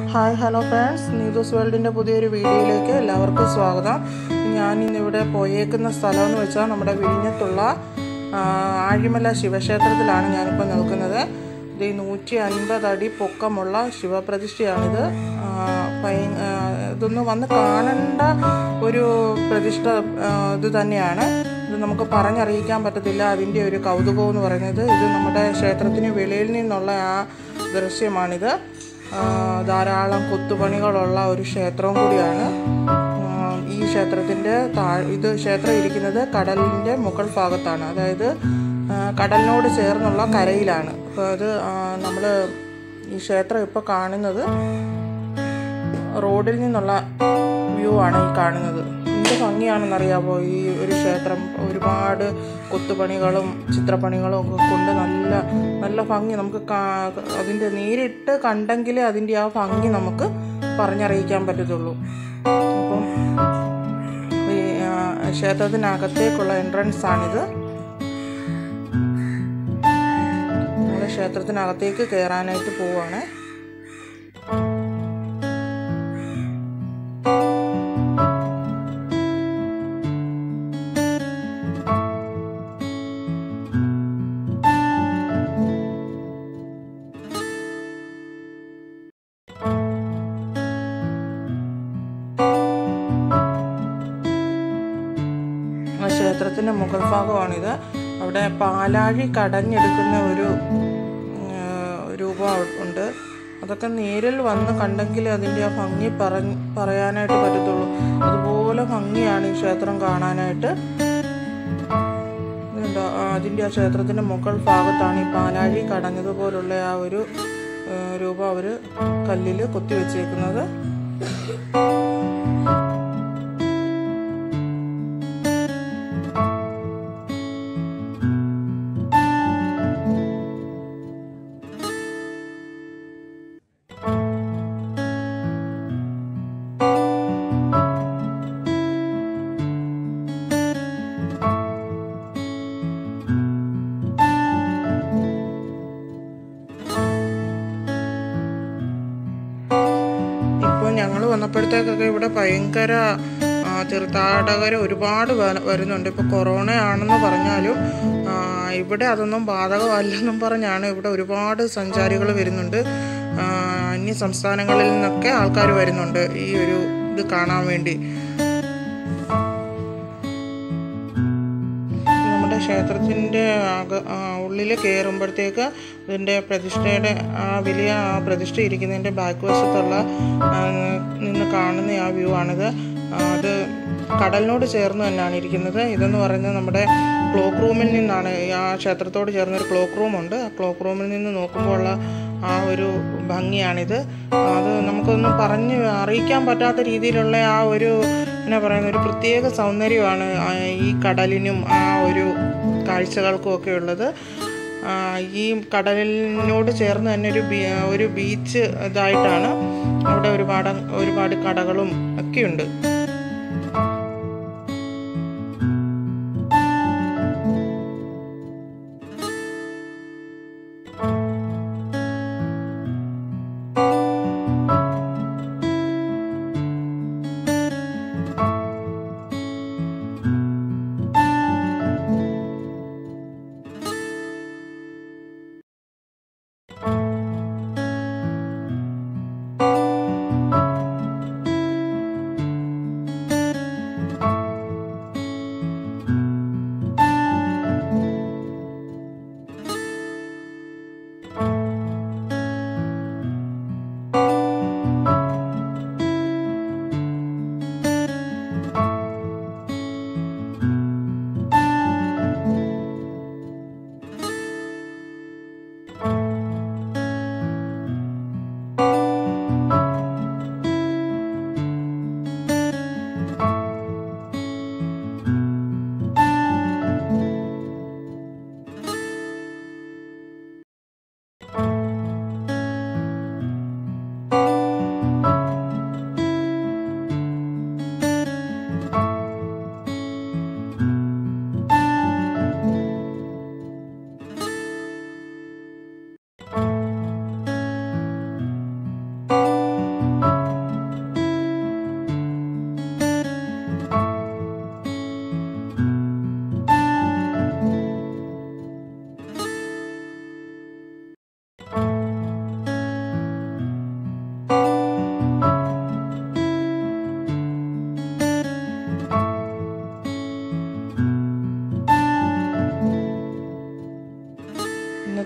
Hi hello friends Neethu's വേൾഡിൻ്റെ പുതിയൊരു വീഡിയോയിലേക്ക് എല്ലാവർക്കും സ്വാഗതം ഞാൻ ഇന്നിവിടെ പോയേക്കുന്ന സ്ഥലം എന്ന് വെച്ചാൽ നമ്മുടെ വിഴിഞ്ഞത്തുള്ള ആ, ആഴിമല ശിവക്ഷേത്രത്തിലാണ് ഞാനിപ്പോൾ നിൽക്കുന്നത് ഇത് ഈ നൂറ്റി അൻപത് അടി പൊക്കമുള്ള ശിവപ്രതിഷ്ഠയാണിത് ആ, ഭയ- ആ, ഇതൊന്ന് വന്ന് കാണേണ്ട ഒരു പ്രതിഷ്ഠ ആ, ഇത് തന്നെയാണ് ഇത് നമുക്ക് പറഞ്ഞറിയിക്കാൻ പറ്റത്തില്ല അതിൻ്റെ ഒരു കൗതുകം എന്ന് പറയുന്നത് ഇത് നമ്മുടെ ക്ഷേത്രത്തിന് വെളിയിൽ നിന്നുള്ള ആ ദൃശ്യമാണിത് ആ, ധാരാളം കൊത്തുപണികളുള്ള ഒരു ക്ഷേത്രവും കൂടിയാണ് ആ, ഈ ക്ഷേത്രത്തിൻ്റെ താഴ് ഇത് ക്ഷേത്രം ഇരിക്കുന്നത് കടലിൻ്റെ മുകൾ ഭാഗത്താണ് അതായത് ആ, കടലിനോട് ചേർന്നുള്ള കരയിലാണ് അപ്പോൾ അത് നമ്മൾ ഈ ക്ഷേത്രം ഇപ്പോൾ കാണുന്നത് റോഡിൽ നിന്നുള്ള വ്യൂ ആണ് ഈ കാണുന്നത് എന്ത് ഭംഗിയാണെന്നറിയാമോ ഈ ഒരു ക്ഷേത്രം ഒരുപാട് കൊത്തുപണികളും ചിത്രപ്പണികളും ഒക്കെ കൊണ്ട് നല്ല നല്ല ഭംഗി നമുക്ക് കാ- അതിൻ്റെ നേരിട്ട് കണ്ടെങ്കിലേ അതിൻ്റെ ആ ഭംഗി നമുക്ക് പറഞ്ഞറിയിക്കാൻ പറ്റത്തുള്ളൂ അപ്പം ഈ ആ, ക്ഷേത്രത്തിനകത്തേക്കുള്ള എൻട്രൻസ് ആണിത് നമ്മൾ ക്ഷേത്രത്തിനകത്തേക്ക് കയറാനായിട്ട് പോവുകയാണ് ആ ക്ഷേത്രത്തിൻ്റെ മുകൾ ഭാഗമാണിത് അവിടെ പാലാഴി കടഞ്ഞെടുക്കുന്ന ഒരു ആ, രൂപം അവിടെ ഉണ്ട് അതൊക്കെ നേരിൽ വന്ന് കണ്ടെങ്കിൽ അതിൻ്റെ ആ ഭംഗി പറഞ്ഞ് പറയാനായിട്ട് പറ്റത്തുള്ളൂ അതുപോലെ ഭംഗിയാണ് ഈ ക്ഷേത്രം കാണാനായിട്ട് ഇതുണ്ടോ? ആ, അതിൻ്റെ ആ ക്ഷേത്രത്തിൻ്റെ മുകൾ ഭാഗത്താണ് ഈ പാലാഴി കടഞ്ഞതുപോലുള്ള ആ ഒരു ആ, രൂപം അവർ കല്ലിൽ കൊത്തിവെച്ചേക്കുന്നത് ഇപ്പോൾ ഞങ്ങൾ വന്നപ്പോഴത്തേക്കൊക്കെ ഇവിടെ ഭയങ്കര ആ, തീർത്ഥാടകർ ഒരുപാട് വ- വരുന്നുണ്ട് ഇപ്പോൾ കൊറോണ ആണെന്ന് പറഞ്ഞാലും ആ, ഇവിടെ അതൊന്നും ബാധകമല്ലെന്നും പറഞ്ഞാണ് ഇവിടെ ഒരുപാട് സഞ്ചാരികൾ വരുന്നുണ്ട് ആ, അന്യ സംസ്ഥാനങ്ങളിൽ നിന്നൊക്കെ ആൾക്കാർ വരുന്നുണ്ട് ഈ ഒരു ഇത് കാണാൻ വേണ്ടി നമ്മുടെ ക്ഷേത്രത്തിൻ്റെ അക ഉള്ളിൽ കയറുമ്പോഴത്തേക്ക് ഇതിൻ്റെ പ്രതിഷ്ഠയുടെ ആ വലിയ ആ പ്രതിഷ്ഠ ഇരിക്കുന്നതിൻ്റെ ബാക്ക് വശത്തുള്ള ആ, നിന്ന് കാണുന്ന ആ വ്യൂ ആണിത് ആ, അത് കടലിനോട് ചേർന്ന് തന്നെയാണ് ഇരിക്കുന്നത് ഇതെന്ന് പറയുന്നത് നമ്മുടെ ക്ലോക്ക് റൂമിൽ നിന്നാണ് ഈ ആ ക്ഷേത്രത്തോട് ചേർന്നൊരു ക്ലോക്ക് റൂമുണ്ട് ആ ക്ലോക്ക് റൂമിൽ നിന്ന് നോക്കുമ്പോൾ ഉള്ള ആ ഒരു ഭംഗിയാണിത് അത് നമുക്കൊന്നും പറഞ്ഞ് അറിയിക്കാൻ പറ്റാത്ത രീതിയിലുള്ള ആ ഒരു എന്നാ പറയുന്ന ഒരു പ്രത്യേക സൗന്ദര്യമാണ് ആ ഈ കടലിനും ആ ഒരു കാഴ്ചകൾക്കും ഒക്കെ ഉള്ളത് ആ, ഈ കടലിനോട് ചേർന്ന് തന്നെ ഒരു ബീ ഒരു ബീച്ച് ഇതായിട്ടാണ് അവിടെ ഒരുപാട് ഒരുപാട് കടകളും ഒക്കെയുണ്ട്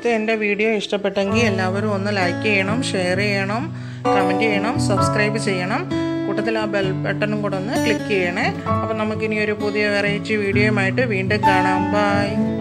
ഇന്നത്തെ എൻ്റെ വീഡിയോ ഇഷ്ടപ്പെട്ടെങ്കിൽ എല്ലാവരും ഒന്ന് ലൈക്ക് ചെയ്യണം ഷെയർ ചെയ്യണം കമൻറ്റ് ചെയ്യണം സബ്സ്ക്രൈബ് ചെയ്യണം കൂട്ടത്തിൽ ആ ബെൽ ബട്ടണും കൂടെ ഒന്ന് ക്ലിക്ക് ചെയ്യണേ അപ്പം നമുക്കിനി ഒരു പുതിയ വെറൈറ്റി വീഡിയോയുമായിട്ട് വീണ്ടും കാണാം ബൈ